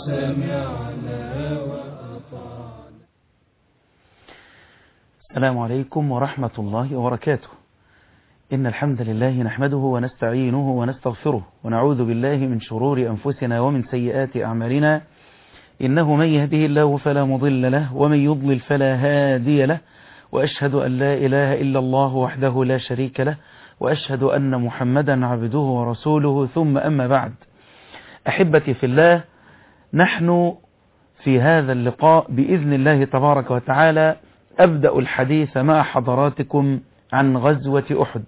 سمعنا وأطعنا السلام عليكم ورحمة الله وبركاته إن الحمد لله نحمده ونستعينه ونستغفره ونعوذ بالله من شرور أنفسنا ومن سيئات أعمالنا إنه من يهده الله فلا مضل له ومن يضلل فلا هادي له وأشهد أن لا إله إلا الله وحده لا شريك له وأشهد أن محمدا عبده ورسوله ثم أما بعد أحبتي في الله نحن في هذا اللقاء بإذن الله تبارك وتعالى أبدأ الحديث مع حضراتكم عن غزوة أحد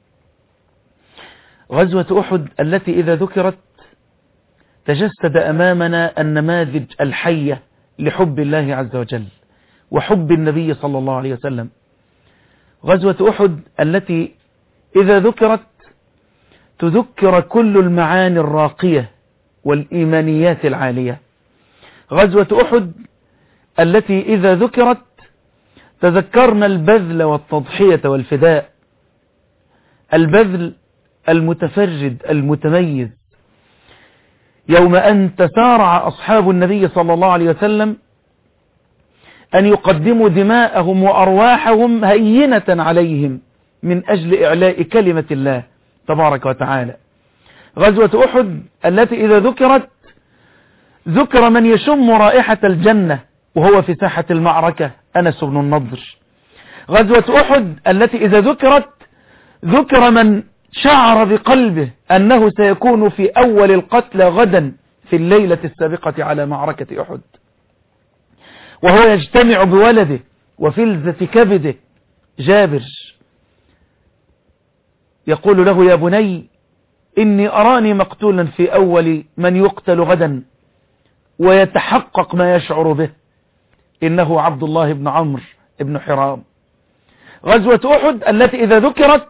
غزوة أحد التي إذا ذكرت تجسد أمامنا النماذج الحية لحب الله عز وجل وحب النبي صلى الله عليه وسلم غزوة أحد التي إذا ذكرت تذكر كل المعاني الراقية والإيمانيات العالية غزوة أحد التي إذا ذكرت تذكرنا البذل والتضحية والفداء البذل المتفرد المتميز يوم أن تسارع أصحاب النبي صلى الله عليه وسلم أن يقدموا دماءهم وأرواحهم هينة عليهم من أجل إعلاء كلمة الله تبارك وتعالى غزوة أحد التي إذا ذكرت ذكر من يشم رائحة الجنة وهو في ساحة المعركة أنس بن النضر غزوة أحد التي إذا ذكرت ذكر من شعر بقلبه أنه سيكون في أول القتل غدا في الليلة السابقة على معركة أحد وهو يجتمع بولده وفلزة كبده جابر يقول له يا بني إني أراني مقتولا في أول من يقتل غدا ويتحقق ما يشعر به إنه عبد الله بن عمرو بن حرام غزوة أحد التي إذا ذكرت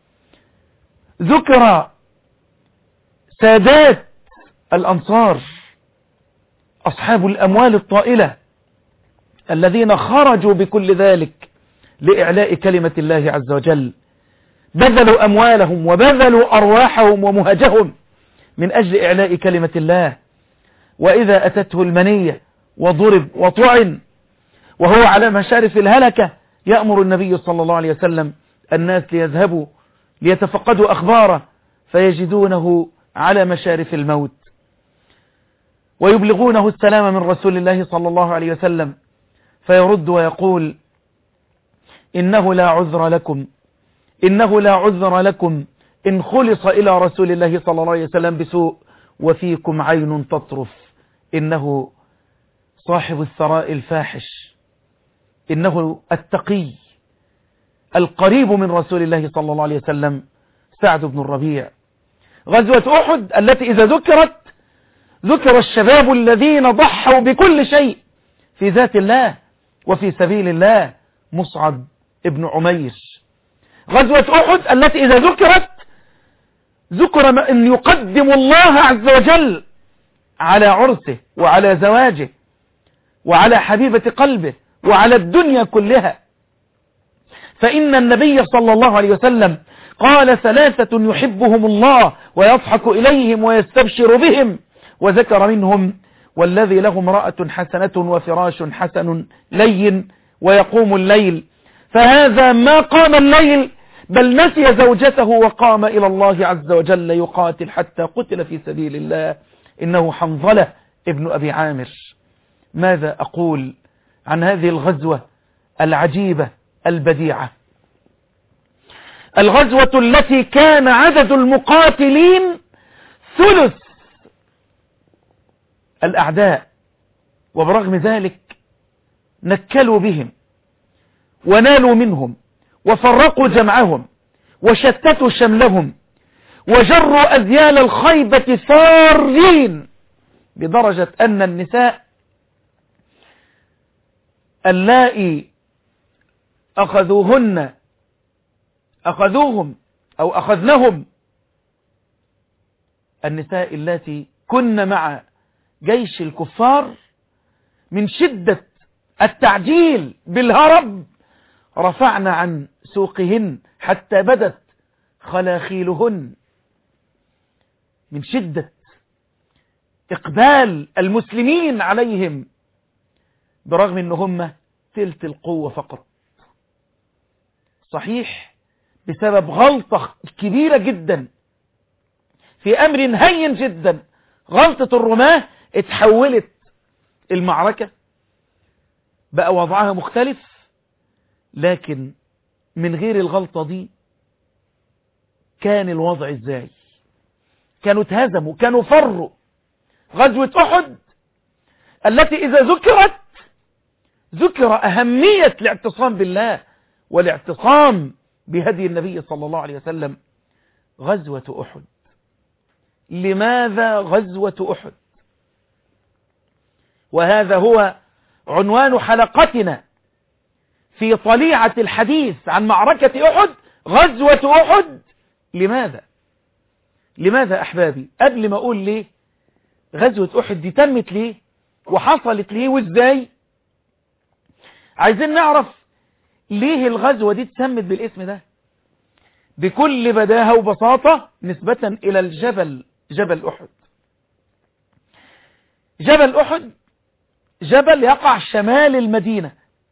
ذكر سادات الأنصار أصحاب الأموال الطائلة الذين خرجوا بكل ذلك لإعلاء كلمة الله عز وجل بذلوا أموالهم وبذلوا أرواحهم ومهجهم من أجل إعلاء كلمة الله وإذا أتته المنية وضرب وطعن وهو على مشارف الهلكة يأمر النبي صلى الله عليه وسلم الناس ليذهبوا ليتفقدوا أخباره فيجدونه على مشارف الموت ويبلغونه السلام من رسول الله صلى الله عليه وسلم فيرد ويقول إنه لا عذر لكم إنه لا عذر لكم إن خلص إلى رسول الله صلى الله عليه وسلم بسوء وفيكم عين تطرف إنه صاحب الثراء الفاحش إنه التقي القريب من رسول الله صلى الله عليه وسلم سعد بن الربيع غزوة أحد التي إذا ذكرت ذكر الشباب الذين ضحوا بكل شيء في ذات الله وفي سبيل الله مصعب ابن عمير غزوة أحد التي إذا ذكرت ذكر أن يقدم الله عز وجل على عرسه وعلى زواجه وعلى حبيبة قلبه وعلى الدنيا كلها فإن النبي صلى الله عليه وسلم قال ثلاثة يحبهم الله ويضحك إليهم ويستبشر بهم وذكر منهم والذي له امرأة حسنة وفراش حسن لين ويقوم الليل فهذا ما قام الليل بل نسي زوجته وقام إلى الله عز وجل يقاتل حتى قتل في سبيل الله إنه حنظلة ابن أبي عامر ماذا أقول عن هذه الغزوة العجيبة البديعة الغزوة التي كان عدد المقاتلين ثلث الأعداء وبرغم ذلك نكلوا بهم ونالوا منهم وفرقوا جمعهم وشتتوا شملهم وجروا أذيال الخيبة ثارين بدرجة أن النساء اللائي أخذوهن أخذوهم أو أخذنهم النساء التي كن مع جيش الكفار من شدة التعجيل بالهرب رفعنا عن سوقهن حتى بدت خلاخيلهن من شدة إقبال المسلمين عليهم برغم أن هم تلت القوة فقط صحيح بسبب غلطة كبيرة جدا في أمر هين جدا غلطة الرماة اتحولت المعركة بقى وضعها مختلف لكن من غير الغلطة دي كان الوضع ازاي كانوا اتهزموا كانوا فروا غزوة أحد التي إذا ذكرت ذكر أهمية الاعتصام بالله والاعتصام بهدي النبي صلى الله عليه وسلم غزوة أحد لماذا غزوة أحد وهذا هو عنوان حلقتنا في طليعة الحديث عن معركة أحد غزوة أحد لماذا لماذا أحبابي قبل ما أقول ليه غزوة أحد دي تمت ليه وحصلت ليه وإزاي عايزين نعرف ليه الغزوة دي تسمت بالاسم ده بكل بداهة وبساطة نسبة إلى الجبل جبل أحد جبل أحد جبل يقع شمال المدينة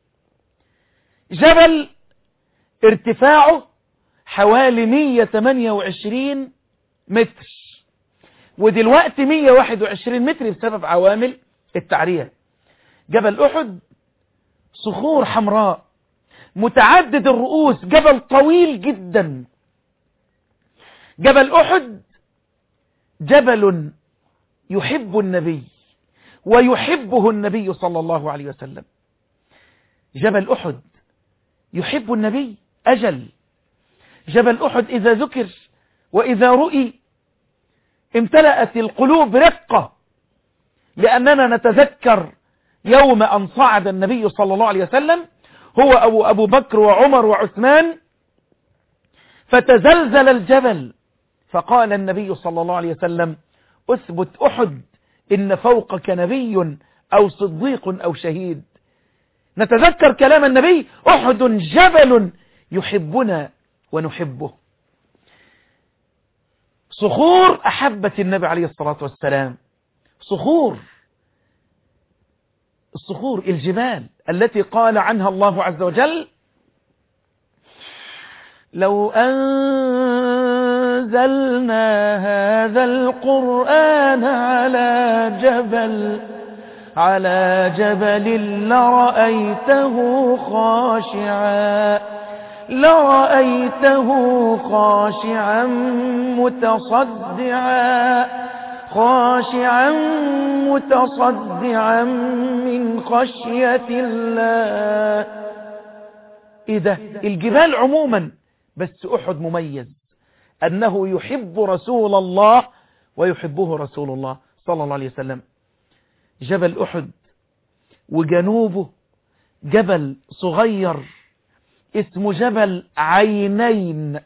جبل ارتفاعه حوالي 128 متر ودلوقتي 121 متر بسبب عوامل التعرية جبل أحد صخور حمراء متعدد الرؤوس جبل طويل جدا جبل أحد جبل يحب النبي ويحبه النبي صلى الله عليه وسلم جبل أحد يحب النبي أجل جبل أحد إذا ذكر وإذا رؤي امتلأت القلوب رقة لأننا نتذكر يوم أن صعد النبي صلى الله عليه وسلم هو أبو, أبو بكر وعمر وعثمان فتزلزل الجبل فقال النبي صلى الله عليه وسلم أثبت أحد إن فوقك نبي أو صديق أو شهيد نتذكر كلام النبي أحد جبل يحبنا ونحبه صخور أحبت النبي عليه الصلاة والسلام صخور الصخور الجبال التي قال عنها الله عز وجل لو أنزلنا هذا القرآن على جبل على جبل لرأيته خاشعا لرأيته خاشعا متصدعا خاشعا متصدعا من خشية الله ايه ده الجبال عموما بس احد مميز انه يحب رسول الله ويحبه رسول الله صلى الله عليه وسلم جبل احد وجنوبه جبل صغير اسمه جبل عينين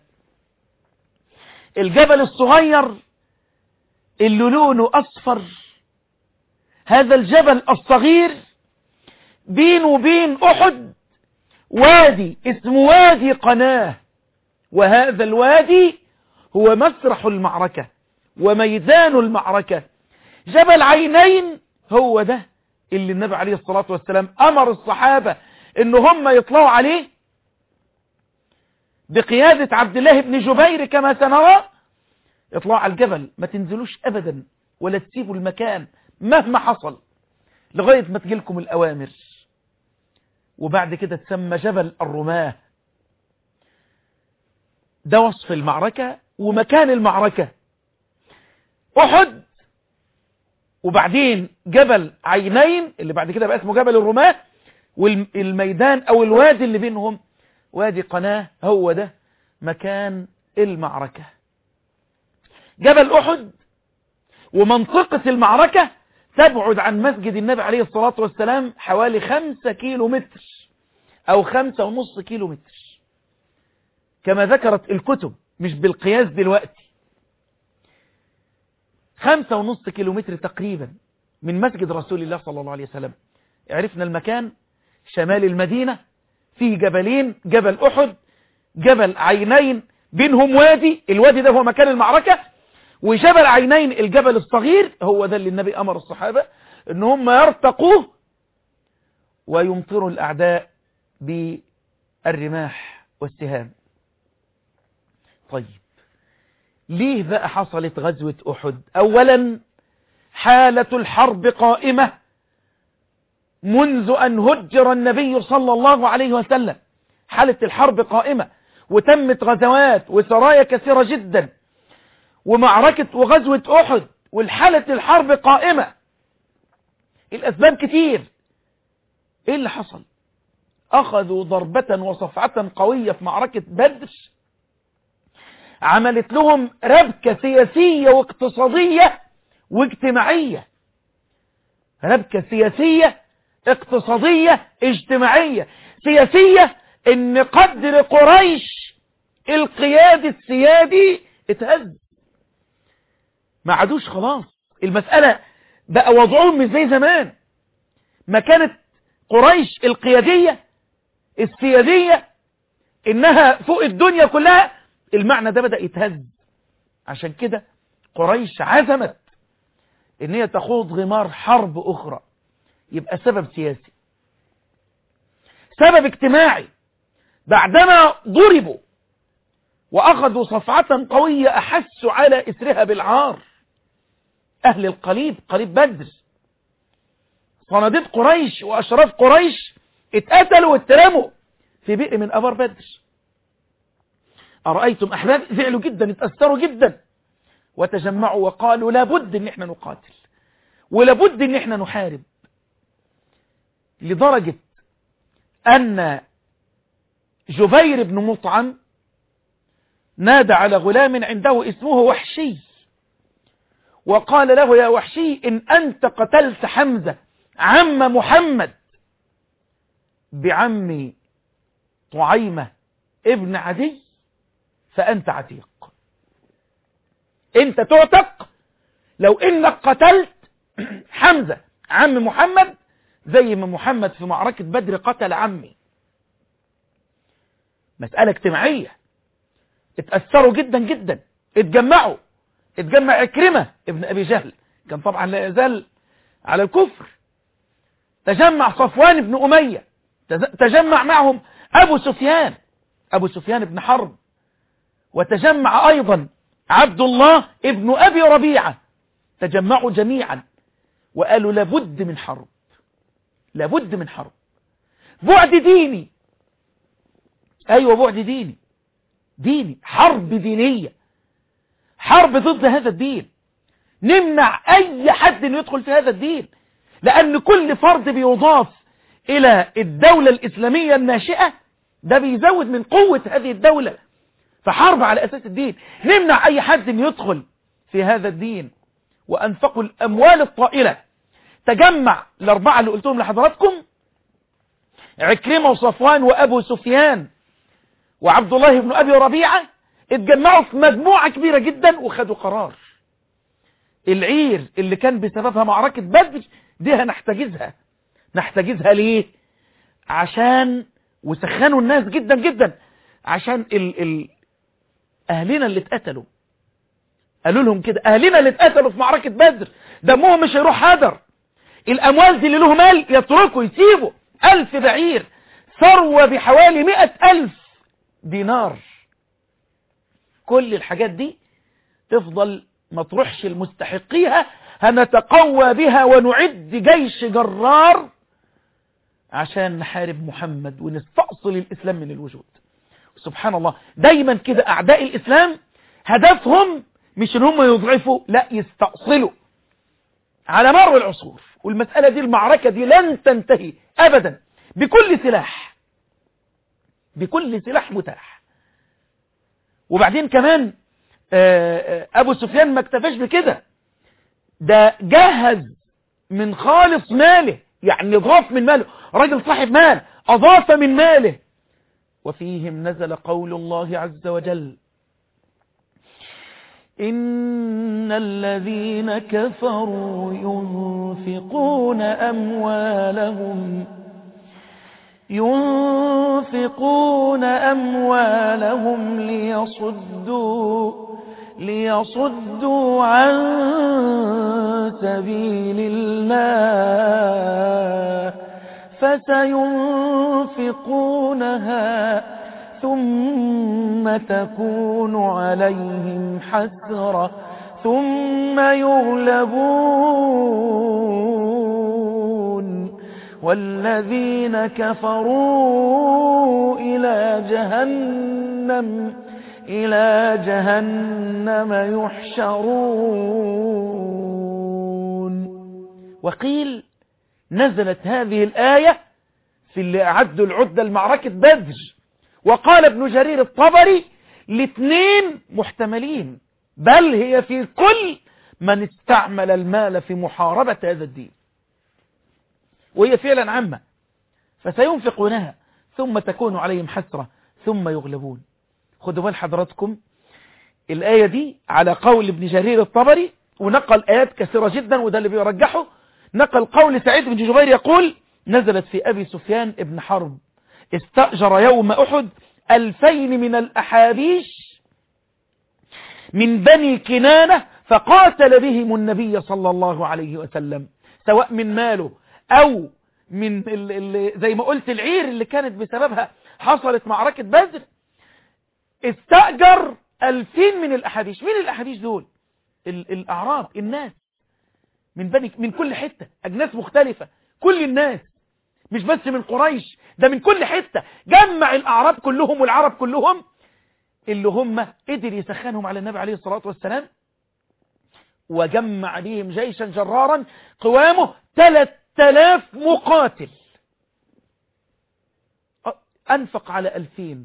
الجبل الصغير اللي لونه أصفر هذا الجبل الصغير بينه وبين أحد وادي اسمه وادي قناه وهذا الوادي هو مسرح المعركة وميدان المعركة جبل عينين هو ده اللي النبي عليه الصلاة والسلام أمر الصحابة إن هم يطلعوا عليه بقيادة عبد الله بن جبير كما سنرى اطلعوا على الجبل ما تنزلوش ابدا ولا تسيبوا المكان مهما حصل لغاية ما تجيلكم الاوامر وبعد كده تسمى جبل الرماه ده وصف المعركة ومكان المعركة احد وبعدين جبل عينين اللي بعد كده بقى اسمه جبل الرماه والميدان او الوادي اللي بينهم وادي قناه هو ده مكان المعركة جبل أحد ومنطقة المعركة تبعد عن مسجد النبي عليه الصلاة والسلام حوالي خمسة كيلو متر أو خمسة ونص كيلو متر كما ذكرت الكتب مش بالقياس دلوقتي خمسة ونص كيلو متر تقريبا من مسجد رسول الله صلى الله عليه وسلم عرفنا المكان شمال المدينة فيه جبلين جبل أحد جبل عينين بينهم وادي الوادي ده هو مكان المعركة وجبل عينين الجبل الصغير هو ده اللي النبي أمر الصحابة ان هم يرتقوه ويمطروا الأعداء بالرماح والسهام طيب ليه بقى حصلت غزوة أحد أولا حالة الحرب قائمة منذ أن هجر النبي صلى الله عليه وسلم حالة الحرب قائمة وتمت غزوات وسرايا كثيرة جدا ومعركة وغزوة أحد والحالة الحرب قائمة الأسباب كتير إيه اللي حصل أخذوا ضربة وصفعة قوية في معركة بدر عملت لهم ربكة سياسية واقتصادية واجتماعية ربكة سياسية اقتصادية اجتماعية سياسية ان قدر قريش القيادي السيادي اتهز ما عادوش خلاص المسألة بقى وضعهم مش زي زمان ما كانت قريش القيادية السيادية انها فوق الدنيا كلها المعنى ده بدأ يتهز عشان كده قريش عزمت ان هي تخوض غمار حرب اخرى يبقى سبب سياسي سبب اجتماعي بعدما ضربوا واخذوا صفعة قوية احسوا على اثرها بالعار اهل القليب قليب بدر صناديد قريش واشراف قريش اتقتلوا واترموا في بئر من ابار بدر أرأيتم أحباب زعلوا جدا اتأثروا جدا وتجمعوا وقالوا لابد ان احنا نقاتل ولابد ان احنا نحارب لدرجة أن جبير بن مطعم نادى على غلام عنده اسمه وحشي وقال له يا وحشي إن أنت قتلت حمزة عم محمد بعم طعيمة ابن عدي فأنت عتيق أنت تعتق لو إنك قتلت حمزة عم محمد زي ما محمد في معركة بدر قتل عمي مسألة اجتماعية اتأثروا جدا جدا اتجمعوا اتجمع عكرمة ابن أبي جهل كان طبعا لا يزال على الكفر تجمع صفوان بن أمية تجمع معهم أبو سفيان أبو سفيان بن حرب وتجمع أيضا عبد الله ابن أبي ربيعة تجمعوا جميعا وقالوا لابد من حرب لابد من حرب بعد ديني أيوة بعد ديني ديني حرب دينية حرب ضد هذا الدين نمنع أي حد أن يدخل في هذا الدين لأن كل فرد بيضاف إلى الدولة الإسلامية الناشئة ده بيزود من قوة هذه الدولة فحرب على أساس الدين نمنع أي حد أن يدخل في هذا الدين وأنفقوا الأموال الطائلة تجمع الأربعة اللي قلتهم لحضراتكم عكرمة وصفوان وأبو سفيان وعبد الله بن أبي ربيعة اتجمعوا في مجموعة كبيرة جدا وخدوا قرار العير اللي كان بسببها معركة بدر دي هنحتجزها نحتجزها ليه عشان وسخنوا الناس جدا جدا عشان ال ال أهلنا اللي اتقتلوا قالوا لهم كده أهلنا اللي اتقتلوا في معركة بدر دمهم مش هيروح هدر الأموال دي اللي له مال يتركوا يسيبوا ألف بعير ثروة بحوالي مئة ألف دينار كل الحاجات دي تفضل ما تروحش المستحقيها هنتقوى بها ونعد جيش جرار عشان نحارب محمد ونستأصل الإسلام من الوجود سبحان الله دايما كده أعداء الإسلام هدفهم مش ان هم يضعفوا لا يستأصلوا على مر العصور والمسألة دي المعركة دي لن تنتهي أبدا بكل سلاح بكل سلاح متاح وبعدين كمان أبو سفيان ما اكتفاش بكده ده جهز من خالص ماله يعني ضاف من ماله راجل صاحب مال أضاف من ماله وفيهم نزل قول الله عز وجل إن الذين كفروا ينفقون أموالهم ينفقون أموالهم ليصدوا ليصدوا عن سبيل الله فسينفقونها ثم تكون عليهم حسرة ثم يغلبون والذين كفروا إلى جهنم إلى جهنم يحشرون وقيل نزلت هذه الآية في اللي أعدوا العدة لمعركة بدر وقال ابن جرير الطبري الاثنين محتملين بل هي في كل من استعمل المال في محاربة هذا الدين وهي فعلا عامة فسينفقونها ثم تكون عليهم حسرة ثم يغلبون خدوا بال حضراتكم الآية دي على قول ابن جرير الطبري ونقل آيات كثيرة جدا وده اللي بيرجحه نقل قول سعيد بن جبير يقول نزلت في أبي سفيان ابن حرب استأجر يوم أحد ألفين من الأحابيش من بني كنانة فقاتل بهم النبي صلى الله عليه وسلم سواء من ماله أو من ال ال زي ما قلت العير اللي كانت بسببها حصلت معركة بدر استأجر ألفين من الأحابيش مين الأحابيش دول ال الأعراب الناس من بني من كل حتة أجناس مختلفة كل الناس مش بس من قريش ده من كل حتة جمع الأعراب كلهم والعرب كلهم اللي هم قدر يسخنهم على النبي عليه الصلاة والسلام وجمع بهم جيشا جرارا قوامه 3000 مقاتل أنفق على ألفين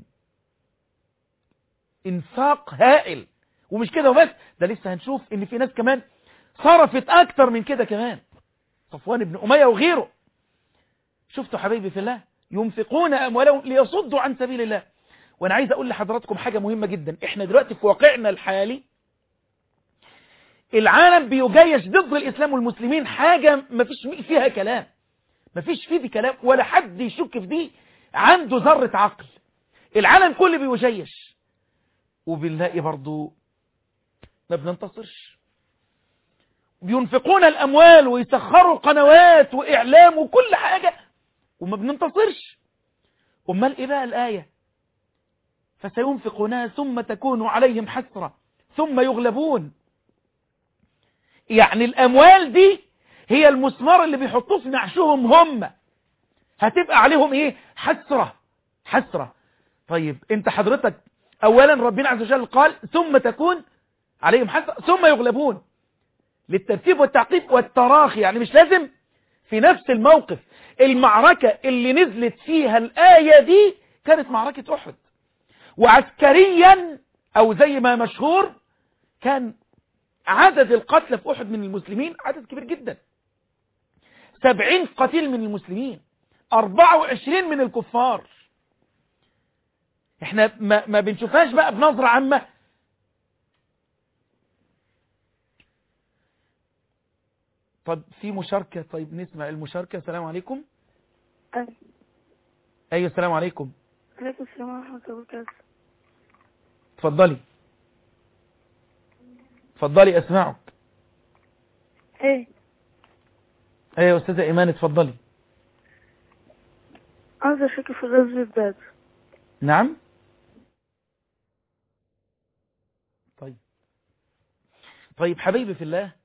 انفاق هائل ومش كده وبس ده لسه هنشوف ان في ناس كمان صرفت اكتر من كده كمان صفوان بن أمية وغيره شفتوا حبايبي في الله ينفقون أموالهم ليصدوا عن سبيل الله وانا عايز اقول لحضراتكم حاجة مهمة جدا احنا دلوقتي في واقعنا الحالي العالم بيجيش ضد الاسلام والمسلمين حاجة مفيش فيها كلام مفيش فيه دي كلام ولا حد يشك في دي عنده ذرة عقل العالم كله بيجيش وبنلاقي برضو ما بننتصرش بينفقون الأموال ويسخروا قنوات وإعلام وكل حاجة وما بننتصرش أمال إيه بقى الآية فسينفقونها ثم تكون عليهم حسرة ثم يغلبون يعني الأموال دي هي المسمار اللي بيحطوه في نعشهم هم هتبقى عليهم ايه حسرة حسرة طيب انت حضرتك اولا ربنا عز وجل قال ثم تكون عليهم حسرة ثم يغلبون للترتيب والتعقيب والتراخي يعني مش لازم في نفس الموقف المعركة اللي نزلت فيها الآية دي كانت معركة أحد وعسكريا أو زي ما مشهور كان عدد القتلى في أحد من المسلمين عدد كبير جدا سبعين قتيل من المسلمين أربعة وعشرين من الكفار احنا ما, ما بنشوفهاش بقى بنظرة عامة طب في مشاركة طيب نسمع المشاركة السلام عليكم أيوة. ايوه السلام عليكم عليكم السلام ورحمة الله وبركاته اتفضلي اتفضلي اسمعك ايه ايوه يا استاذه ايمان اتفضلي عاوز اشارك في غزوة بدر نعم طيب طيب حبيبي في الله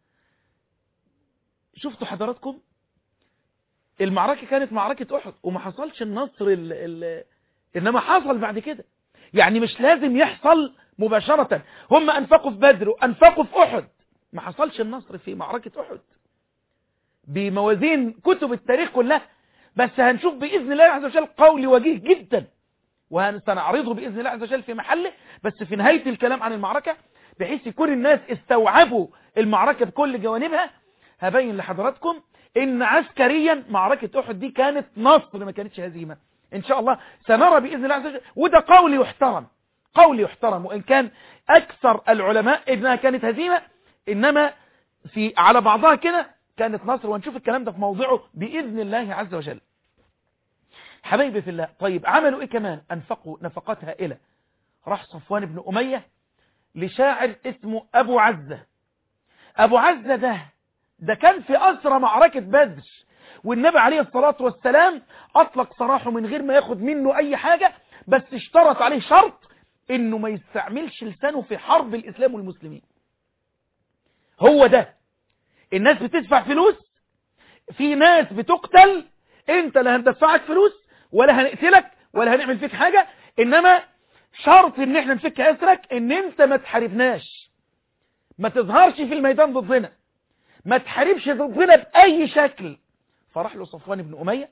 شفتوا حضراتكم المعركة كانت معركة أحد وما حصلش النصر ال ال إنما حصل بعد كده يعني مش لازم يحصل مباشرة هم أنفقوا في بدر وأنفقوا في أحد ما حصلش النصر في معركة أحد بموازين كتب التاريخ كلها بس هنشوف بإذن الله عز وجل قول وجيه جدا وسنعرضه بإذن الله عز وجل في محله بس في نهاية الكلام عن المعركة بحيث يكون الناس استوعبوا المعركة بكل جوانبها هبين لحضراتكم ان عسكريا معركة احد دي كانت نصر ما كانتش هزيمة ان شاء الله سنرى بإذن الله عز وجل وده قول يحترم قول يحترم وإن كان أكثر العلماء إنها كانت هزيمة إنما في على بعضها كده كانت نصر وهنشوف الكلام ده في موضعه بإذن الله عز وجل حبايبي في الله طيب عملوا إيه كمان أنفقوا نفقات هائلة راح صفوان بن أمية لشاعر اسمه أبو عزة أبو عزة ده ده كان في أسرى معركة بدر والنبي عليه الصلاة والسلام أطلق سراحه من غير ما ياخد منه أي حاجة بس اشترط عليه شرط إنه ما يستعملش لسانه في حرب الإسلام والمسلمين هو ده الناس بتدفع فلوس في ناس بتقتل انت لا هندفعك فلوس ولا هنقتلك ولا هنعمل فيك حاجة انما شرط ان احنا نفك اسرك ان انت ما تحاربناش ما تظهرش في الميدان ضدنا ما تحاربش ضدنا بأي شكل فراح له صفوان بن أمية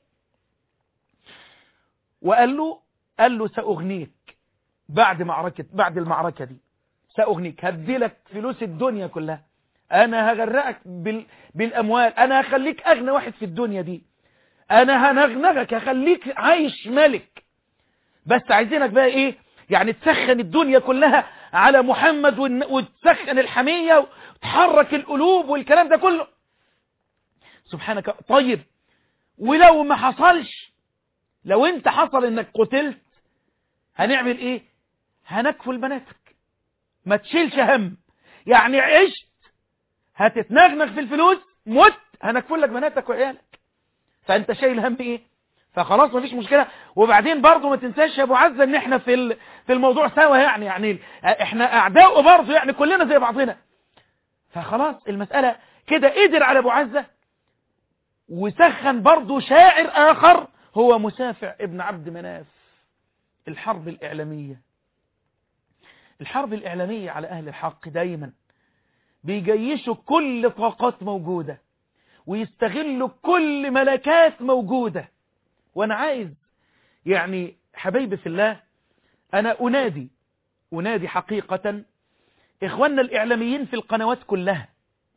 وقال له قال له سأغنيك بعد معركة بعد المعركة دي سأغنيك هدي لك فلوس الدنيا كلها أنا هغرقك بال... بالأموال أنا هخليك أغنى واحد في الدنيا دي أنا هنغنغك هخليك عايش ملك بس عايزينك بقى إيه يعني تسخن الدنيا كلها على محمد ون... وتسخن الحمية وتحرك القلوب والكلام ده كله سبحانك طيب ولو ما حصلش لو انت حصل انك قتلت هنعمل ايه هنكفل بناتك ما تشيلش هم يعني عشت هتتنغنغ في الفلوس مت هنكفل لك بناتك وعيالك فانت شايل هم ايه فخلاص مفيش مشكلة وبعدين برضو ما تنساش يا ابو عزة ان احنا في في الموضوع سوا يعني يعني احنا اعداء برضو يعني كلنا زي بعضنا فخلاص المسألة كده قدر على ابو عزة وسخن برضو شاعر اخر هو مسافع ابن عبد مناف الحرب الاعلامية الحرب الاعلامية على اهل الحق دايما بيجيشوا كل طاقات موجودة ويستغلوا كل ملكات موجودة وانا عايز يعني حبيبي في الله انا انادي انادي حقيقة اخواننا الاعلاميين في القنوات كلها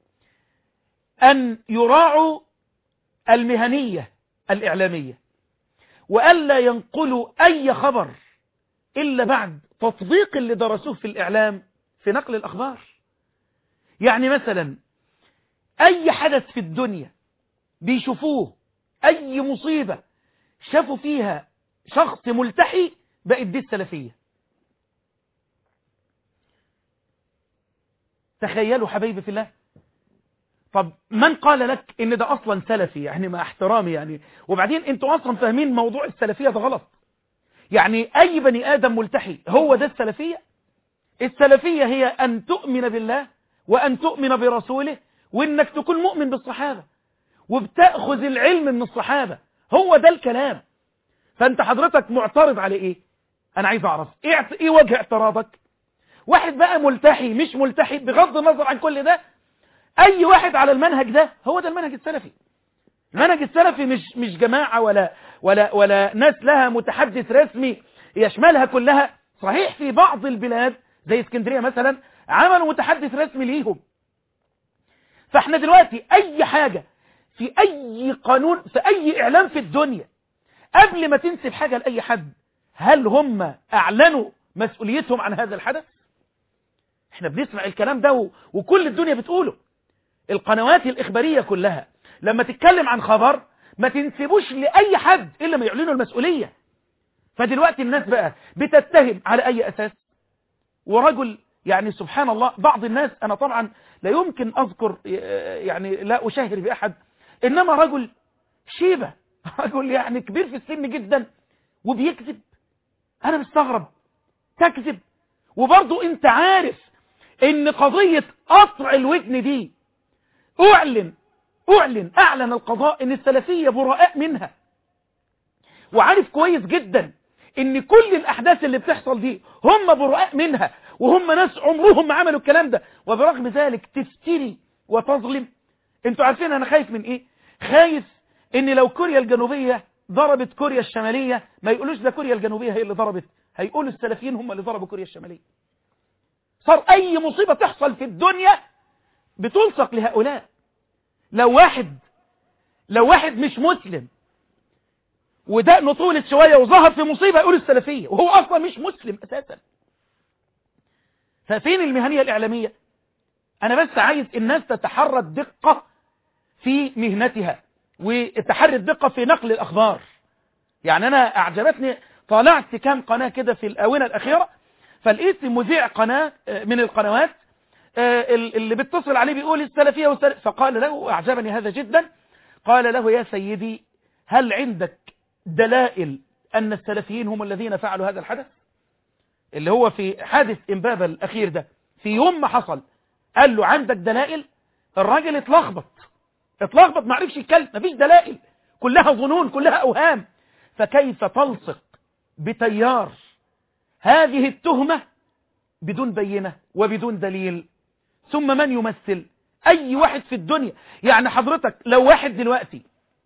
ان يراعوا المهنية الاعلامية والا ينقلوا اي خبر الا بعد تطبيق اللي درسوه في الاعلام في نقل الاخبار يعني مثلا اي حدث في الدنيا بيشوفوه اي مصيبة شافوا فيها شخص ملتحي بقت دي السلفية تخيلوا حبيبي في الله طب من قال لك ان ده اصلا سلفي يعني مع احترامي يعني وبعدين انتوا اصلا فاهمين موضوع السلفية ده غلط يعني اي بني ادم ملتحي هو ده السلفية السلفية هي ان تؤمن بالله وان تؤمن برسوله وانك تكون مؤمن بالصحابة وبتأخذ العلم من الصحابة هو ده الكلام فانت حضرتك معترض على ايه انا عايز اعرف ايه, إيه وجه اعتراضك واحد بقى ملتحي مش ملتحي بغض النظر عن كل ده اي واحد على المنهج ده هو ده المنهج السلفي المنهج السلفي مش مش جماعة ولا ولا ولا ناس لها متحدث رسمي يشملها كلها صحيح في بعض البلاد زي اسكندرية مثلا عملوا متحدث رسمي ليهم فاحنا دلوقتي اي حاجة في اي قانون في اي اعلام في الدنيا قبل ما تنسب حاجة لأي حد هل هم اعلنوا مسؤوليتهم عن هذا الحدث احنا بنسمع الكلام ده و... وكل الدنيا بتقوله القنوات الإخبارية كلها لما تتكلم عن خبر ما تنسبوش لأي حد إلا ما يعلنوا المسؤولية فدلوقتي الناس بقى بتتهم على أي أساس ورجل يعني سبحان الله بعض الناس أنا طبعا لا يمكن أذكر يعني لا أشاهر بأحد إنما رجل شيبة رجل يعني كبير في السن جدا وبيكذب أنا مستغرب تكذب وبرضو انت عارف ان قضية قطع الودن دي اعلن اعلن اعلن القضاء ان السلفية براء منها وعارف كويس جدا ان كل الاحداث اللي بتحصل دي هم براء منها وهم ناس عمرهم ما عملوا الكلام ده وبرغم ذلك تفتري وتظلم انتوا عارفين انا خايف من ايه خايف ان لو كوريا الجنوبية ضربت كوريا الشمالية ما يقولوش ده كوريا الجنوبية هي اللي ضربت هيقولوا السلفيين هم اللي ضربوا كوريا الشمالية صار اي مصيبة تحصل في الدنيا بتلصق لهؤلاء لو واحد لو واحد مش مسلم ودقنه طولت شوية وظهر في مصيبة يقول السلفية وهو اصلا مش مسلم اساسا ففين المهنية الاعلامية انا بس عايز الناس تتحرى الدقة في مهنتها وتحري الدقة في نقل الاخبار يعني انا اعجبتني طالعت كام قناة كده في الآونة الأخيرة فلقيت مذيع قناة من القنوات اللي بيتصل عليه بيقول السلفية والسلف فقال له أعجبني هذا جدا قال له يا سيدي هل عندك دلائل أن السلفيين هم الذين فعلوا هذا الحدث اللي هو في حادث إمبابة الأخير ده في يوم ما حصل قال له عندك دلائل الراجل اتلخبط اتلخبط ما عرفش يتكلم مفيش دلائل كلها ظنون كلها أوهام فكيف تلصق بتيار هذه التهمة بدون بينة وبدون دليل ثم من يمثل أي واحد في الدنيا يعني حضرتك لو واحد دلوقتي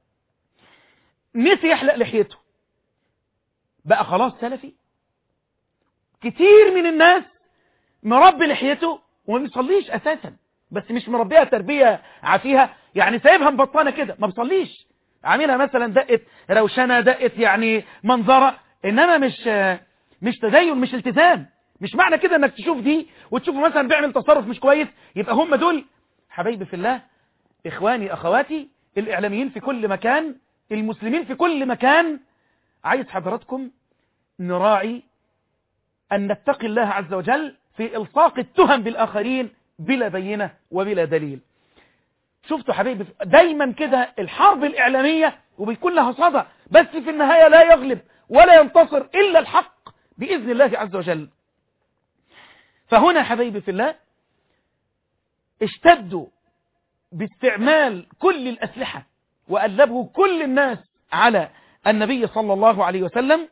نسي يحلق لحيته بقى خلاص سلفي كتير من الناس مربي لحيته وما بيصليش أساسا بس مش مربيها تربية عافيها يعني سايبها مبطنة كده ما بيصليش عاملها مثلا دقت روشنة دقت يعني منظرة إنما مش مش تدين مش التزام مش معنى كده انك تشوف دي وتشوفه مثلا بيعمل تصرف مش كويس يبقى هم دول حبايبي في الله اخواني اخواتي الاعلاميين في كل مكان المسلمين في كل مكان عايز حضراتكم نراعي ان نتقي الله عز وجل في الصاق التهم بالاخرين بلا بينة وبلا دليل شفتوا حبيبي دايما كده الحرب الاعلامية وبيكون لها صدى بس في النهاية لا يغلب ولا ينتصر الا الحق باذن الله عز وجل فهنا حبيبي في الله اشتدوا باستعمال كل الأسلحة وألبوا كل الناس على النبي صلى الله عليه وسلم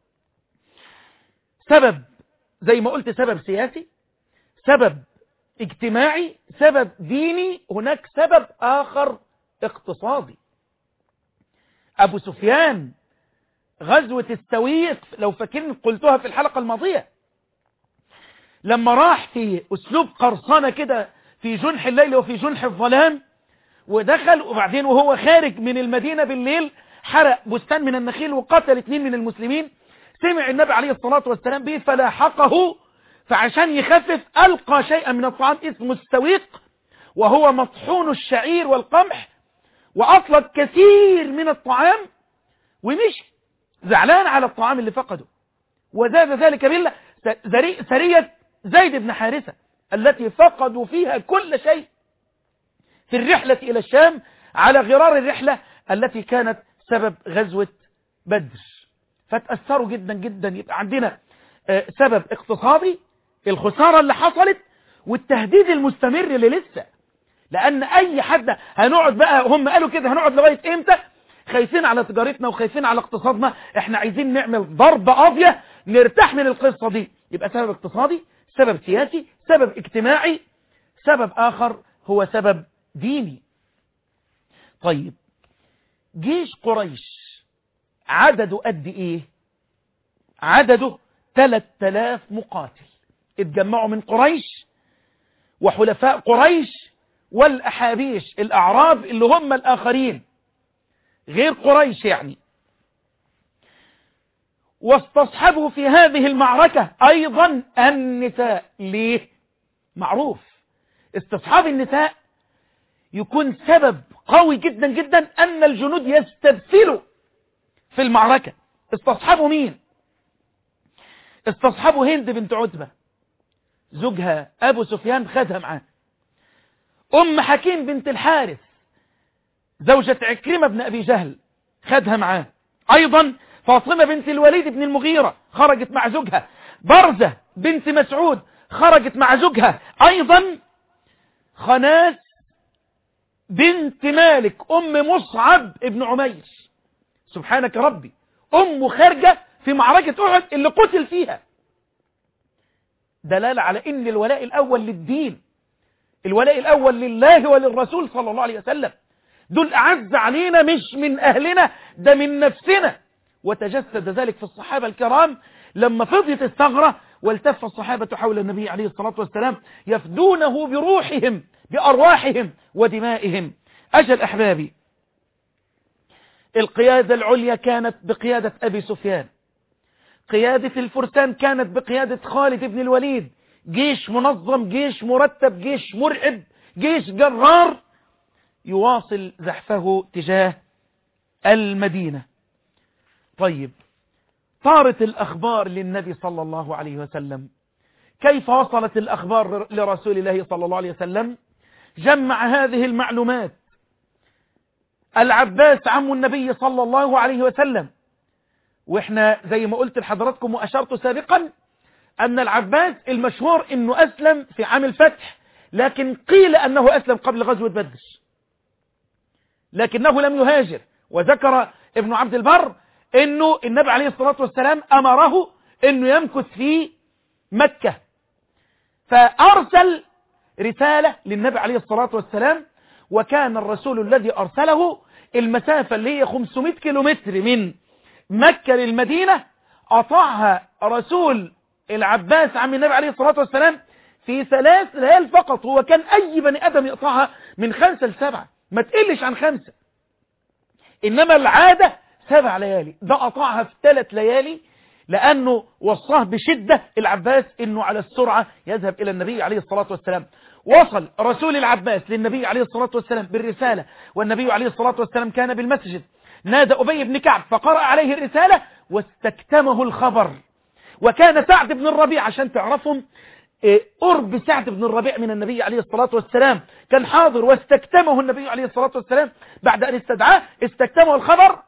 سبب زي ما قلت سبب سياسي سبب اجتماعي سبب ديني هناك سبب آخر اقتصادي أبو سفيان غزوة السويق لو فاكرين قلتها في الحلقة الماضية لما راح في أسلوب قرصنة كده في جنح الليل وفي جنح الظلام ودخل وبعدين وهو خارج من المدينة بالليل حرق بستان من النخيل وقتل اثنين من المسلمين سمع النبي عليه الصلاة والسلام به فلاحقه فعشان يخفف ألقى شيئا من الطعام اسمه السويق وهو مطحون الشعير والقمح وأطلق كثير من الطعام ومشي زعلان على الطعام اللي فقده وزاد ذلك بالله سرية زيد بن حارثة التي فقدوا فيها كل شيء في الرحلة إلى الشام على غرار الرحلة التي كانت سبب غزوة بدر فتأثروا جدا جدا يبقى عندنا سبب اقتصادي الخسارة اللي حصلت والتهديد المستمر اللي لسه لأن أي حد هنقعد بقى هم قالوا كده هنقعد لغاية إمتى خايفين على تجارتنا وخايفين على اقتصادنا احنا عايزين نعمل ضربة قاضية نرتاح من القصة دي يبقى سبب اقتصادي سبب سياسي سبب اجتماعي سبب آخر هو سبب ديني طيب جيش قريش عدده قد ايه عدده 3000 مقاتل اتجمعوا من قريش وحلفاء قريش والأحابيش الأعراب اللي هم الآخرين غير قريش يعني واستصحبوا في هذه المعركة أيضا النساء ليه معروف استصحاب النساء يكون سبب قوي جدا جدا أن الجنود يستبسلوا في المعركة استصحبوا مين استصحبوا هند بنت عتبة زوجها أبو سفيان خدها معاه أم حكيم بنت الحارث زوجة عكرمة بن أبي جهل خدها معاه أيضا فاطمة بنت الوليد بن المغيرة خرجت مع زوجها برزة بنت مسعود خرجت مع زوجها أيضا خناس بنت مالك أم مصعب ابن عمير سبحانك ربي أم خارجة في معركة أحد اللي قتل فيها دلالة على إن الولاء الأول للدين الولاء الأول لله وللرسول صلى الله عليه وسلم دول أعز علينا مش من أهلنا ده من نفسنا وتجسد ذلك في الصحابة الكرام لما فضيت الثغرة والتف الصحابة حول النبي عليه الصلاة والسلام يفدونه بروحهم بأرواحهم ودمائهم أجل أحبابي القيادة العليا كانت بقيادة أبي سفيان قيادة الفرسان كانت بقيادة خالد بن الوليد جيش منظم جيش مرتب جيش مرعب جيش جرار يواصل زحفه تجاه المدينة طيب طارت الأخبار للنبي صلى الله عليه وسلم كيف وصلت الأخبار لرسول الله صلى الله عليه وسلم جمع هذه المعلومات العباس عم النبي صلى الله عليه وسلم واحنا زي ما قلت لحضراتكم وأشرت سابقا أن العباس المشهور أنه أسلم في عام الفتح لكن قيل أنه أسلم قبل غزوة بدر لكنه لم يهاجر وذكر ابن عبد البر أنه النبي عليه الصلاة والسلام أمره أنه يمكث في مكة فأرسل رسالة للنبي عليه الصلاة والسلام وكان الرسول الذي أرسله المسافة اللي هي 500 كيلومتر من مكة للمدينة أطاعها رسول العباس عم النبي عليه الصلاة والسلام في ثلاث ليال فقط هو كان أي بني آدم يقطعها من خمسة لسبعة ما تقلش عن خمسة إنما العادة سبع ليالي ده قطعها في ثلاث ليالي لأنه وصاه بشدة العباس أنه على السرعة يذهب إلى النبي عليه الصلاة والسلام وصل رسول العباس للنبي عليه الصلاة والسلام بالرسالة والنبي عليه الصلاة والسلام كان بالمسجد نادى أبي بن كعب فقرأ عليه الرسالة واستكتمه الخبر وكان سعد بن الربيع عشان تعرفهم قرب سعد بن الربيع من النبي عليه الصلاة والسلام كان حاضر واستكتمه النبي عليه الصلاة والسلام بعد أن استدعاه استكتمه الخبر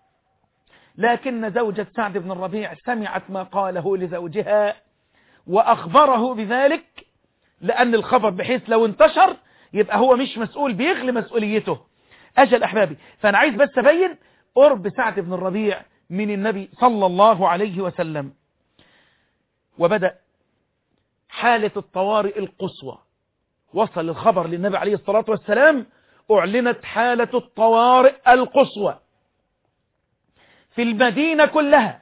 لكن زوجة سعد بن الربيع سمعت ما قاله لزوجها وأخبره بذلك لأن الخبر بحيث لو انتشر يبقى هو مش مسؤول بيغلي مسؤوليته أجل أحبابي فأنا عايز بس أبين قرب سعد بن الربيع من النبي صلى الله عليه وسلم وبدأ حالة الطوارئ القصوى وصل الخبر للنبي عليه الصلاة والسلام أعلنت حالة الطوارئ القصوى في المدينة كلها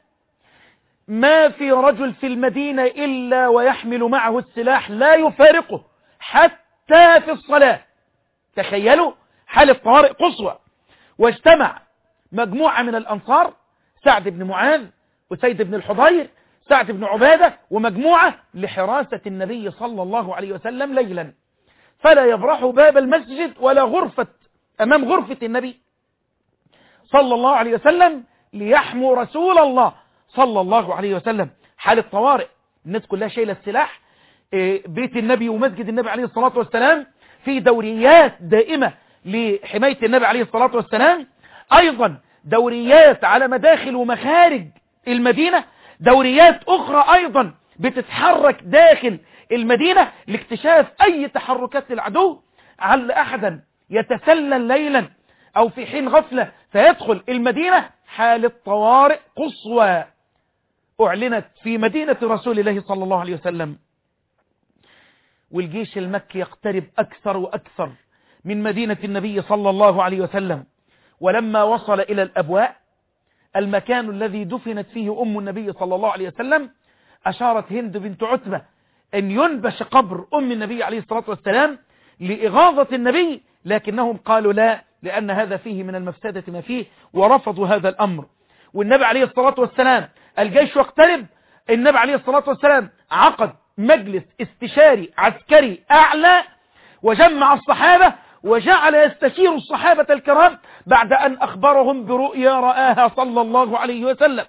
ما في رجل في المدينة إلا ويحمل معه السلاح لا يفارقه حتى في الصلاة تخيلوا حالة طوارئ قصوى واجتمع مجموعة من الأنصار سعد بن معاذ وسيد بن الحضير سعد بن عبادة ومجموعة لحراسة النبي صلى الله عليه وسلم ليلا فلا يبرحوا باب المسجد ولا غرفة أمام غرفة النبي صلى الله عليه وسلم ليحموا رسول الله صلى الله عليه وسلم حالة طوارئ الناس كلها شايلة السلاح بيت النبي ومسجد النبي عليه الصلاة والسلام في دوريات دائمة لحماية النبي عليه الصلاة والسلام أيضا دوريات على مداخل ومخارج المدينة دوريات أخرى أيضا بتتحرك داخل المدينة لاكتشاف أي تحركات العدو عل أحدا يتسلل ليلا أو في حين غفلة فيدخل المدينة حالة طوارئ قصوى أعلنت في مدينة رسول الله صلى الله عليه وسلم والجيش المكي يقترب أكثر وأكثر من مدينة النبي صلى الله عليه وسلم ولما وصل إلى الأبواء المكان الذي دفنت فيه أم النبي صلى الله عليه وسلم أشارت هند بنت عتبة أن ينبش قبر أم النبي عليه الصلاة والسلام لإغاظة النبي لكنهم قالوا لا لأن هذا فيه من المفسدة ما فيه ورفضوا هذا الأمر والنبي عليه الصلاة والسلام الجيش يقترب النبي عليه الصلاة والسلام عقد مجلس استشاري عسكري أعلى وجمع الصحابة وجعل يستشير الصحابة الكرام بعد أن أخبرهم برؤيا رآها صلى الله عليه وسلم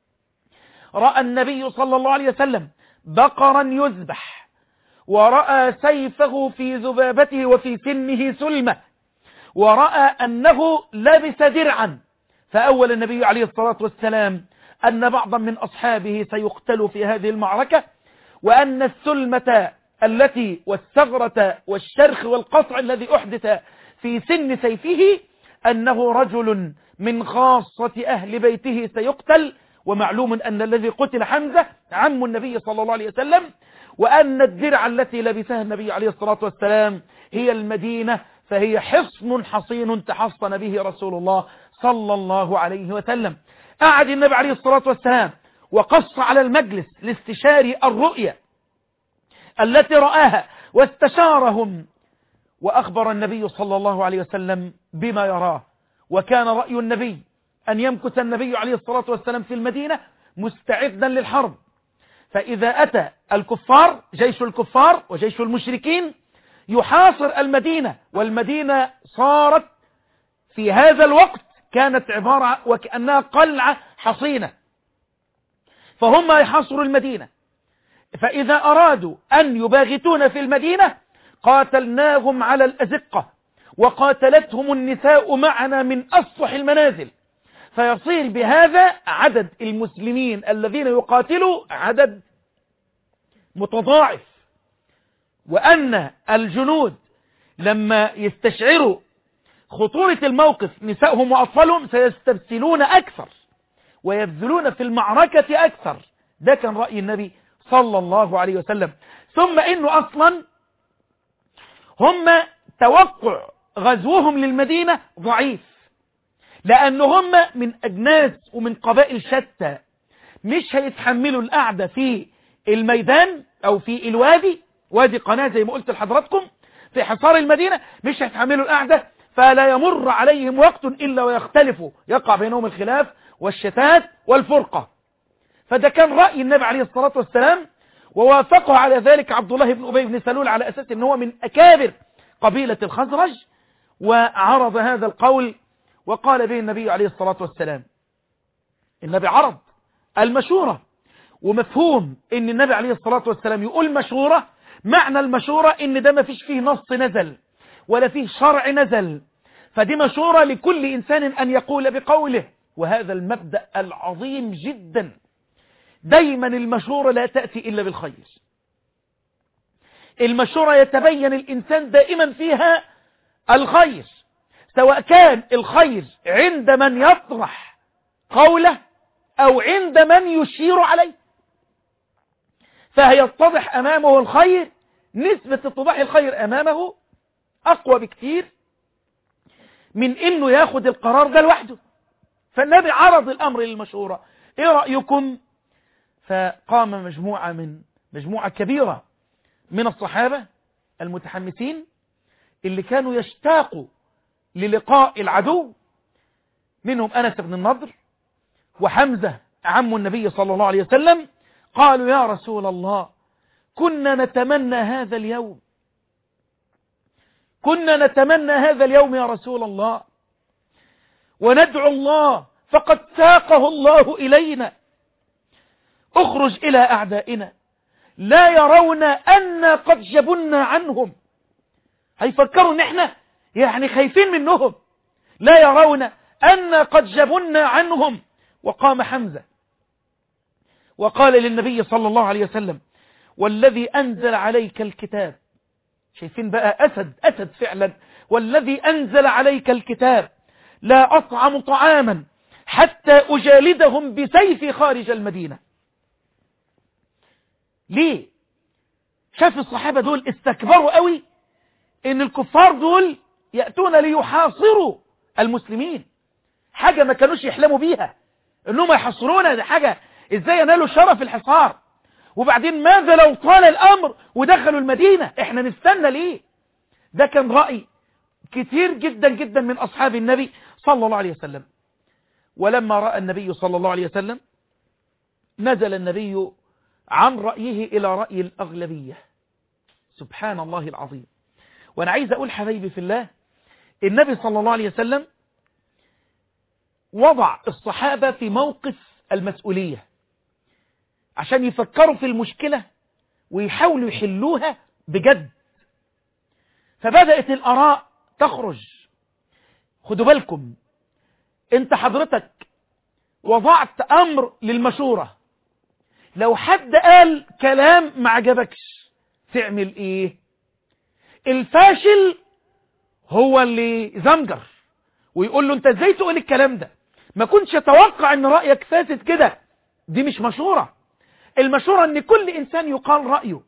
رأى النبي صلى الله عليه وسلم بقرا يذبح ورأى سيفه في ذبابته وفي سنه سلمة ورأى أنه لبس درعا فأول النبي عليه الصلاة والسلام أن بعضا من أصحابه سيقتل في هذه المعركة وأن السلمة التي والثغرة والشرخ والقطع الذي أحدث في سن سيفه أنه رجل من خاصة أهل بيته سيقتل ومعلوم أن الذي قتل حمزة عم النبي صلى الله عليه وسلم وأن الدرع التي لبسها النبي عليه الصلاة والسلام هي المدينة فهي حصن حصين تحصن به رسول الله صلى الله عليه وسلم قعد النبي عليه الصلاة والسلام وقص على المجلس لاستشاري الرؤية التي رآها واستشارهم وأخبر النبي صلى الله عليه وسلم بما يراه وكان رأي النبي أن يمكث النبي عليه الصلاة والسلام في المدينة مستعدا للحرب فإذا أتى الكفار جيش الكفار وجيش المشركين يحاصر المدينة والمدينة صارت في هذا الوقت كانت عبارة وكأنها قلعة حصينة فهم يحاصروا المدينة فإذا أرادوا أن يباغتون في المدينة قاتلناهم على الأزقة وقاتلتهم النساء معنا من أسطح المنازل فيصير بهذا عدد المسلمين الذين يقاتلوا عدد متضاعف وأن الجنود لما يستشعروا خطورة الموقف نسائهم وأطفالهم سيستبسلون أكثر ويبذلون في المعركة أكثر ده كان رأي النبي صلى الله عليه وسلم ثم إنه أصلا هم توقع غزوهم للمدينة ضعيف لأن هم من أجناس ومن قبائل شتى مش هيتحملوا القعدة في الميدان أو في الوادي وادي قناة زي ما قلت لحضراتكم في حصار المدينة مش هيتحملوا القعدة فلا يمر عليهم وقت إلا ويختلفوا يقع بينهم الخلاف والشتات والفرقة فده كان رأي النبي عليه الصلاة والسلام ووافقه على ذلك عبد الله بن أبي بن سلول على أساس أنه هو من أكابر قبيلة الخزرج وعرض هذا القول وقال به النبي عليه الصلاة والسلام النبي عرض المشورة ومفهوم ان النبي عليه الصلاة والسلام يقول مشورة معنى المشورة ان ده ما فيش فيه نص نزل ولا فيه شرع نزل فدي مشورة لكل إنسان أن يقول بقوله وهذا المبدأ العظيم جدا دايما المشورة لا تأتي إلا بالخير المشورة يتبين الإنسان دائما فيها الخير سواء كان الخير عند من يطرح قوله أو عند من يشير عليه فهيتضح أمامه الخير نسبة اتضاح الخير أمامه أقوى بكتير من إنه ياخد القرار ده لوحده فالنبي عرض الأمر للمشورة إيه رأيكم فقام مجموعة من مجموعة كبيرة من الصحابة المتحمسين اللي كانوا يشتاقوا للقاء العدو منهم أنس بن النضر وحمزة عم النبي صلى الله عليه وسلم قالوا يا رسول الله كنا نتمنى هذا اليوم كنا نتمنى هذا اليوم يا رسول الله وندعو الله فقد ساقه الله إلينا اخرج إلى أعدائنا لا يرون أن قد جبنا عنهم هيفكروا ان احنا يعني خايفين منهم لا يرون أن قد جبنا عنهم وقام حمزة وقال للنبي صلى الله عليه وسلم والذي أنزل عليك الكتاب شايفين بقى أسد أسد فعلا والذي أنزل عليك الكتاب لا أطعم طعاما حتى أجالدهم بسيفي خارج المدينة ليه شاف الصحابة دول استكبروا قوي ان الكفار دول يأتون ليحاصروا المسلمين حاجة ما كانوش يحلموا بيها انهم يحصرونا دي حاجة ازاي ينالوا شرف الحصار وبعدين ماذا لو طال الامر ودخلوا المدينة احنا نستنى ليه ده كان رأي كتير جدا جدا من اصحاب النبي صلى الله عليه وسلم ولما رأى النبي صلى الله عليه وسلم نزل النبي عن رأيه إلى رأي الأغلبية سبحان الله العظيم وأنا عايز أقول حبيبي في الله النبي صلى الله عليه وسلم وضع الصحابة في موقف المسؤولية عشان يفكروا في المشكلة ويحاولوا يحلوها بجد فبدأت الأراء تخرج خدوا بالكم انت حضرتك وضعت أمر للمشورة لو حد قال كلام ما عجبكش تعمل ايه الفاشل هو اللي زمجر ويقول له انت ازاي تقول الكلام ده ما كنتش اتوقع ان رأيك فاسد كده دي مش مشورة المشورة ان كل انسان يقال رأيه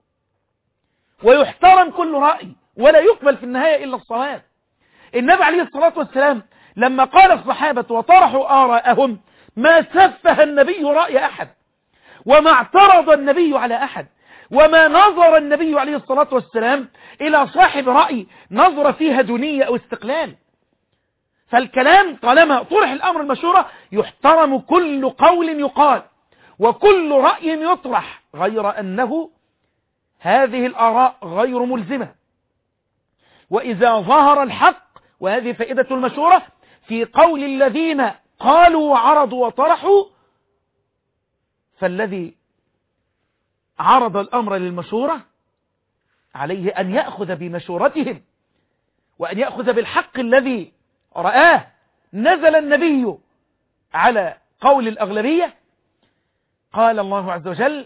ويحترم كل رأي ولا يقبل في النهاية الا الصواب النبي عليه الصلاة والسلام لما قال الصحابة وطرحوا آراءهم ما سفه النبي رأي أحد وما اعترض النبي على أحد وما نظر النبي عليه الصلاة والسلام إلى صاحب رأي نظر فيها دونية أو استقلال فالكلام طالما طرح الأمر المشورة يحترم كل قول يقال وكل رأي يطرح غير أنه هذه الآراء غير ملزمة وإذا ظهر الحق وهذه فائدة المشورة في قول الذين قالوا وعرضوا وطرحوا فالذي عرض الأمر للمشورة عليه أن يأخذ بمشورتهم وأن يأخذ بالحق الذي رآه نزل النبي على قول الأغلبية قال الله عز وجل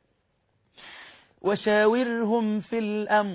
وشاورهم في الأمر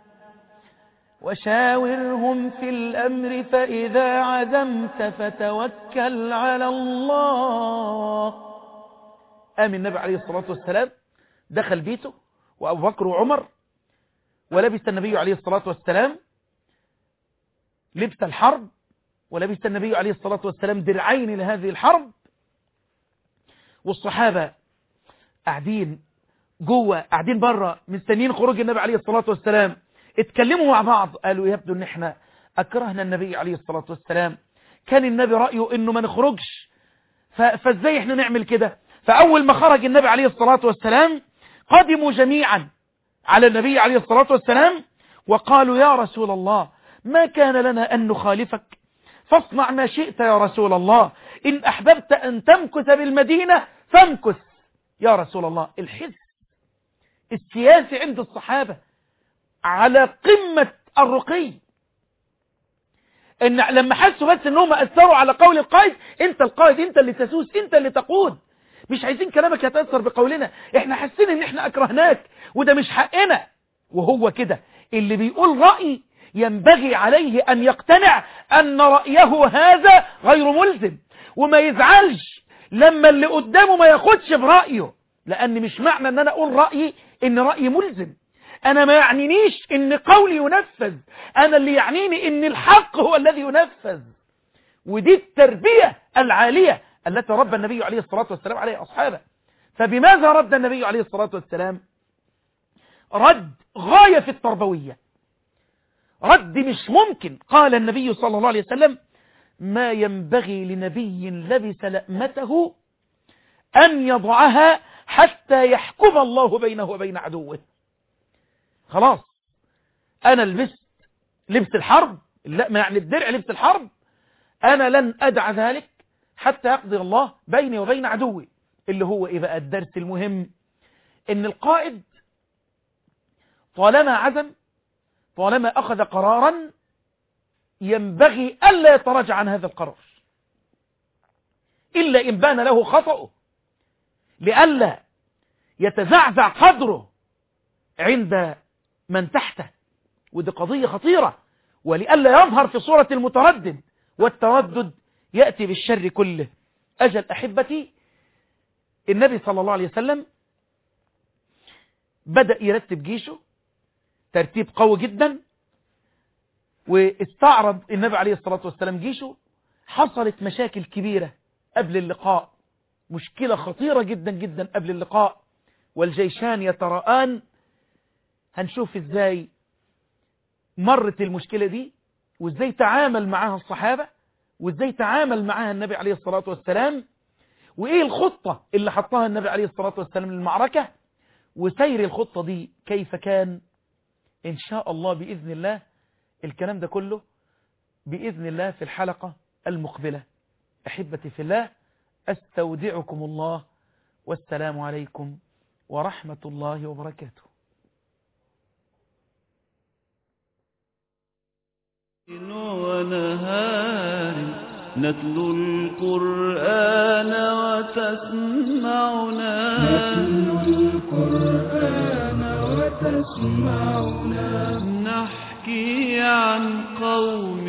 وشاورهم في الأمر فإذا عزمت فتوكل على الله آمن النبي عليه الصلاة والسلام دخل بيته وأبو بكر وعمر ولبس النبي عليه الصلاة والسلام لبس الحرب ولبس النبي عليه الصلاة والسلام درعين لهذه الحرب والصحابة قاعدين جوه قاعدين بره مستنيين خروج النبي عليه الصلاة والسلام اتكلموا مع بعض قالوا يبدو ان احنا اكرهنا النبي عليه الصلاة والسلام كان النبي رأيه انه ما نخرجش فازاي احنا نعمل كده فاول ما خرج النبي عليه الصلاة والسلام قدموا جميعا على النبي عليه الصلاة والسلام وقالوا يا رسول الله ما كان لنا أن نخالفك فاصنع ما شئت يا رسول الله إن أحببت أن تمكث بالمدينة فامكث يا رسول الله الحس السياسي عند الصحابة على قمة الرقي إن لما حسوا بس إنهم أثروا على قول القائد أنت القائد أنت اللي تسوس أنت اللي تقود مش عايزين كلامك يتأثر بقولنا احنا حاسين ان احنا اكرهناك وده مش حقنا وهو كده اللي بيقول رأي ينبغي عليه ان يقتنع ان رأيه هذا غير ملزم وما يزعلش لما اللي قدامه ما ياخدش برأيه لان مش معنى ان انا اقول رأيي ان رأيي ملزم انا ما يعنينيش ان قولي ينفذ انا اللي يعنيني ان الحق هو الذي ينفذ ودي التربية العالية التي رب النبي عليه الصلاة والسلام عليه أصحابه فبماذا رد النبي عليه الصلاة والسلام رد غاية في التربوية رد مش ممكن قال النبي صلى الله عليه وسلم ما ينبغي لنبي لبس لأمته أن يضعها حتى يحكم الله بينه وبين عدوه خلاص أنا لبست لبس الحرب لا ما يعني الدرع لبس الحرب أنا لن أدع ذلك حتى يقضي الله بيني وبين عدوي اللي هو إيه بقى الدرس المهم إن القائد طالما عزم طالما أخذ قرارا ينبغي ألا يتراجع عن هذا القرار إلا إن بان له خطأه لئلا يتزعزع قدره عند من تحته ودي قضية خطيرة ولئلا يظهر في صورة المتردد والتردد يأتي بالشر كله أجل أحبتي النبي صلى الله عليه وسلم بدأ يرتب جيشه ترتيب قوي جدا واستعرض النبي عليه الصلاة والسلام جيشه حصلت مشاكل كبيرة قبل اللقاء مشكلة خطيرة جدا جدا قبل اللقاء والجيشان يتراءان هنشوف ازاي مرت المشكلة دي وازاي تعامل معها الصحابة وازاي تعامل معها النبي عليه الصلاة والسلام وايه الخطة اللي حطها النبي عليه الصلاة والسلام للمعركة وسير الخطة دي كيف كان ان شاء الله بإذن الله الكلام ده كله بإذن الله في الحلقة المقبلة أحبتي في الله أستودعكم الله والسلام عليكم ورحمة الله وبركاته ونهار نتلو القرآن وتسمعنا نتلو القرآن وتسمعنا نحكي عن قوم